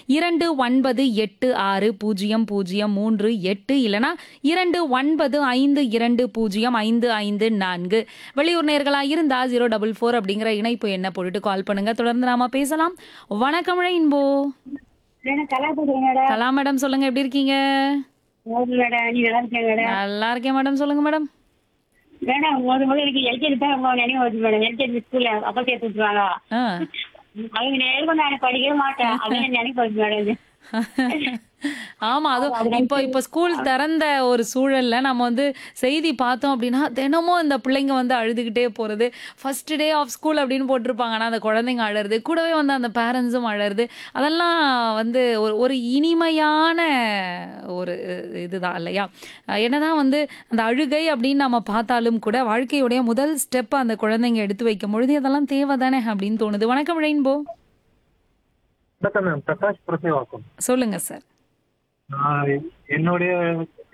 இரண்டு ஒன்பது எட்டு ஆறு பூஜ்ஜியம் பூஜ்ஜியம் மூன்று எட்டு இல்லனா இரண்டு ஒன்பது ஐந்து இரண்டு பூஜ்ஜியம் ஐந்து ஐந்து நான்கு வெளியூர் நேர்களா இருந்தா ஜீரோ டபுள் ஃபோர் அப்படிங்கிற இணைப்பு என்ன போட்டுட்டு கால் பண்ணுங்க தொடர்ந்து நாம பேசலாம் வணக்கம் ரெயின்போ மேடம் கலா பேசுறேன் மேடம் கலா மேடம் சொல்லுங்க எப்படி இருக்கீங்க ஓகே மேடம் நீ நல்லா இருக்கேன் மேடம் நல்லா இருக்கேன் மேடம் சொல்லுங்க மேடம் மேடம் முதல் முதல்ல எனக்கு எல்கேஜி தான் ரொம்ப நினைவு வருது மேடம் எல்கேஜி ஸ்கூல்ல அப்பா சேர்த்து விட்டுருவாங்க ஆ அவங்க நேரம் நான் படிக்கவே மாட்டேன் அப்படின்னு நினைப்பு வருது மேடம் இது. ஆமா அது இப்போ இப்போ ஸ்கூல் திறந்த ஒரு சூழல்ல நம்ம வந்து செய்தி பார்த்தோம் அப்படின்னா தினமும் இந்த பிள்ளைங்க வந்து அழுதுகிட்டே போறது ஃபர்ஸ்ட் டே ஆஃப் ஸ்கூல் அப்படின்னு போட்டிருப்பாங்க ஆனா அந்த குழந்தைங்க அழறது கூடவே வந்து அந்த பேரண்ட்ஸும் அழறது அதெல்லாம் வந்து ஒரு ஒரு இனிமையான ஒரு இதுதான் இல்லையா அஹ் என்னதான் வந்து அந்த அழுகை அப்படின்னு நம்ம பார்த்தாலும் கூட வாழ்க்கையுடைய முதல் ஸ்டெப் அந்த குழந்தைங்க எடுத்து வைக்கும் பொழுது அதெல்லாம் தேவைதானே அப்படின்னு தோணுது வணக்கம் ரெயின்போ வணக்கம் மேம் பிரகாஷ் பிரசேவாக்கம் சொல்லுங்க சார் நான் என்னுடைய